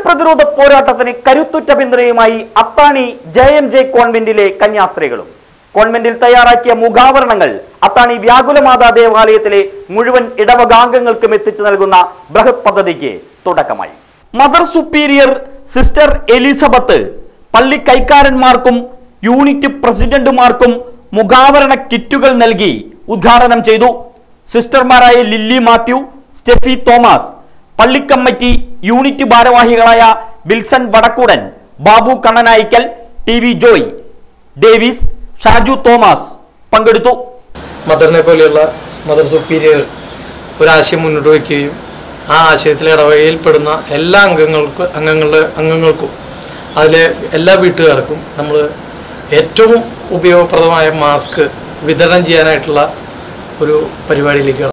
പ്രതിരോധ പോരാട്ടത്തിന് കരുത്തുറ്റ പിന്തുണയുമായി അത്താണി ജെ എം ജെ കോൺവെന്റിലെ കന്യാസ്ത്രീകളും കോൺവെന്റിൽ തയ്യാറാക്കിയ മുഖാവരണങ്ങൾ അത്താണി വ്യാകുലമാതാ ദേവാലയത്തിലെ മുഴുവൻ ഇടവകാംഗങ്ങൾക്കും എത്തിച്ചു നൽകുന്ന ബൃഹത് പദ്ധതിക്ക് തുടക്കമായി മദർ സുപ്പീരിയർ സിസ്റ്റർ എലിസബത്ത് പള്ളി കൈക്കാരന്മാർക്കും യൂണിറ്റ് പ്രസിഡന്റുമാർക്കും മുഖാവരണ കിറ്റുകൾ നൽകി ഉദ്ഘാടനം ചെയ്തു സിസ്റ്റർമാരായ ലില്ലി മാത്യു സ്റ്റെഫി തോമസ് പള്ളിക്കമ്മിറ്റി യൂണിറ്റ് ഭാരവാഹികളായ വിൽസൺ വടക്കൂടൻ ബാബു കണ്ണനായിക്കൽ ടി വി ജോയ് ഡേവിസ് ഷാജു തോമസ് പങ്കെടുത്തു മദറിനെ പോലെയുള്ള മദർ സുപ്പീരിയർ ഒരാശയം മുന്നോട്ട് വയ്ക്കുകയും ആ ആശയത്തിലെ ഇടവകയിൽപ്പെടുന്ന എല്ലാ അംഗങ്ങൾക്ക് അംഗങ്ങളുടെ അംഗങ്ങൾക്കും അതിലെ എല്ലാ വീട്ടുകാർക്കും നമ്മൾ ഏറ്റവും ഉപയോഗപ്രദമായ മാസ്ക് വിതരണം ചെയ്യാനായിട്ടുള്ള ഒരു പരിപാടിയിലേക്ക്